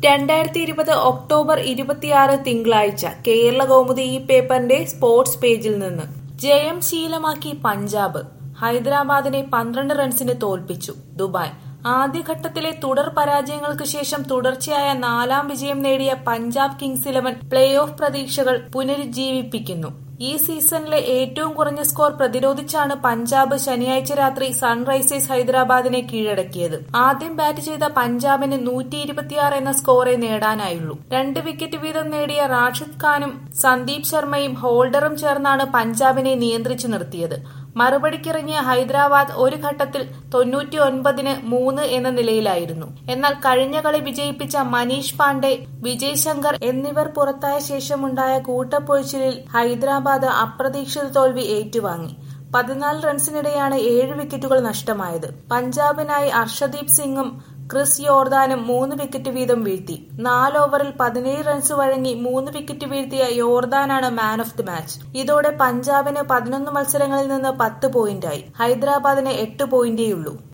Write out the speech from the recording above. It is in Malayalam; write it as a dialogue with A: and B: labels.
A: രണ്ടായിരത്തി ഇരുപത് ഒക്ടോബർ ഇരുപത്തിയാറ് തിങ്കളാഴ്ച കേരള കൗമുദി ഈ പേപ്പറിന്റെ സ്പോർട്സ് പേജിൽ നിന്ന് ജയം ശീലമാക്കി പഞ്ചാബ് ഹൈദരാബാദിനെ പന്ത്രണ്ട് റൺസിന് തോൽപ്പിച്ചു ദുബായ് ആദ്യഘട്ടത്തിലെ തുടർ പരാജയങ്ങൾക്ക് ശേഷം തുടർച്ചയായ നാലാം വിജയം നേടിയ Punjab Kings eleven play off പ്രതീക്ഷകൾ പുനരുജ്ജീവിപ്പിക്കുന്നു ഈ സീസണിലെ ഏറ്റവും കുറഞ്ഞ സ്കോർ പ്രതിരോധിച്ചാണ് പഞ്ചാബ് ശനിയാഴ്ച രാത്രി സൺറൈസേഴ്സ് ഹൈദരാബാദിനെ കീഴടക്കിയത് ആദ്യം ബാറ്റ് ചെയ്ത പഞ്ചാബിന് നൂറ്റി ഇരുപത്തിയാറ് എന്ന സ്കോറേ നേടാനായുള്ളൂ രണ്ട് വിക്കറ്റ് വീതം നേടിയ റാഷിദ് ഖാനും സന്ദീപ് ശർമ്മയും ഹോൾഡറും ചേർന്നാണ് പഞ്ചാബിനെ നിയന്ത്രിച്ചു നിർത്തിയത് മറുപടിക്കിറങ്ങിയ ഹൈദരാബാദ് ഒരു ഘട്ടത്തിൽ തൊണ്ണൂറ്റി ഒൻപതിന് മൂന്ന് എന്ന നിലയിലായിരുന്നു എന്നാൽ കഴിഞ്ഞ കളി വിജയിപ്പിച്ച മനീഷ് പാണ്ഡെ വിജയ് ശങ്കർ എന്നിവർ പുറത്തായ ശേഷമുണ്ടായ കൂട്ടപ്പൊഴിച്ചിലിൽ ഹൈദരാബാദ് അപ്രതീക്ഷിത തോൽവി ഏറ്റുവാങ്ങി പതിനാല് റൺസിനിടെയാണ് ഏഴ് വിക്കറ്റുകൾ നഷ്ടമായത് പഞ്ചാബിനായി അർഷദീപ് സിംഗും ക്രിസ് യോർദാനും മൂന്ന് വിക്കറ്റ് വീതം വീഴ്ത്തി നാല് ഓവറിൽ പതിനേഴ് റൺസ് വഴങ്ങി മൂന്ന് വിക്കറ്റ് വീഴ്ത്തിയ യോർദാനാണ് മാൻ ഓഫ് ദി മാച്ച് ഇതോടെ പഞ്ചാബിന് പതിനൊന്ന് മത്സരങ്ങളിൽ നിന്ന് പത്ത് പോയിന്റായി ഹൈദരാബാദിന് എട്ട് പോയിന്റേയുള്ളൂ